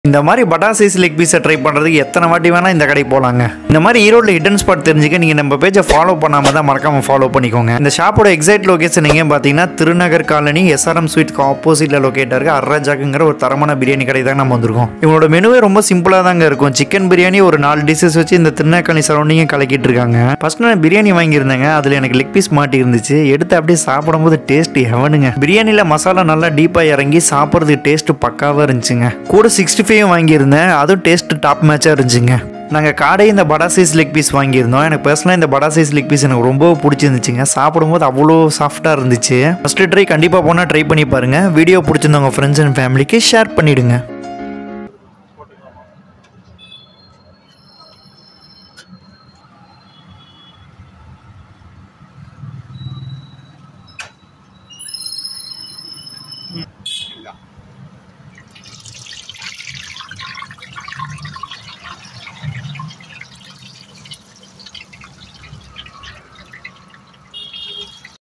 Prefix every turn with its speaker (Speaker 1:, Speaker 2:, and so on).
Speaker 1: இந்த மாதிரி பட்டா சைஸ் லெக் பீஸை ட்ரை பண்ணுறதுக்கு எத்தனை வாட்டி வேணால் இந்த கடைக்கு போகலாங்க இந்த மாதிரி ஈரோட்டில் ஹிடன் ஸ்பாட் தெரிஞ்சுக்க நீங்கள் நம்ம பேஜை ஃபாலோ பண்ணாமல் தான் மறக்காமல் ஃபாலோ பண்ணிக்கோங்க இந்த ஷாப்போட எக்ஸாக்ட் லொகேஷன் எங்கேயும் பார்த்தீங்கன்னா திருநகர் காலனி எஸ்ஆர்எம் ஸ்வீட்க்கு ஆப்போசிட்டில் லொக்கேட்டாக இருக்கு அர்ராஜாக்குங்கிற ஒரு தரமான பிரியாணி கடை தான் நம்ம வந்திருக்கோம் இவங்களோட மெனுவே ரொம்ப சிம்பிளாக தாங்க இருக்கும் சிக்கன் பிரியாணி ஒரு நாலு டிஷ்ஷஸ் வச்சு இந்த திருநெல்வேலி சரௌண்டிங்கும் கலக்கிட்டு இருக்காங்க ஃபர்ஸ்ட் நான் பிரியாணி வாங்கியிருந்தேங்க அதில் எனக்கு லெக் பீஸ் மாட்டி இருந்துச்சு எடுத்து அப்படியே சாப்பிடும்போது டேஸ்ட் எவனுங்க பிரியாணியில் மசாலா நல்லா டீப்பாக இறங்கி சாப்பிட்றதுக்கு டேஸ்ட் பக்காவாக இருந்துச்சுங்க கூட சிக்ஸ்டி ஃபைவ் வாங்கியிருந்தேன் அதுவும் டேஸ்ட் டாப் மேட்சாக இருந்துச்சுங்க நாங்கள் காடே இந்த படா சைஸ் லெக் பீஸ் வாங்கியிருந்தோம் எனக்கு பர்சனலாக இந்த படா சைஸ் லெக் பீஸ் எனக்கு ரொம்ப பிடிச்சிருந்துச்சுங்க சாப்பிடும்போது அவ்வளோ சாஃப்டாக இருந்துச்சு ஃபஸ்ட்டு ட்ரை கண்டிப்பாக போனால் ட்ரை பண்ணி பாருங்கள் வீடியோ பிடிச்சிருந்தவங்க ஃப்ரெண்ட்ஸ் அண்ட் ஃபேமிலிக்கு ஷேர் பண்ணிவிடுங்க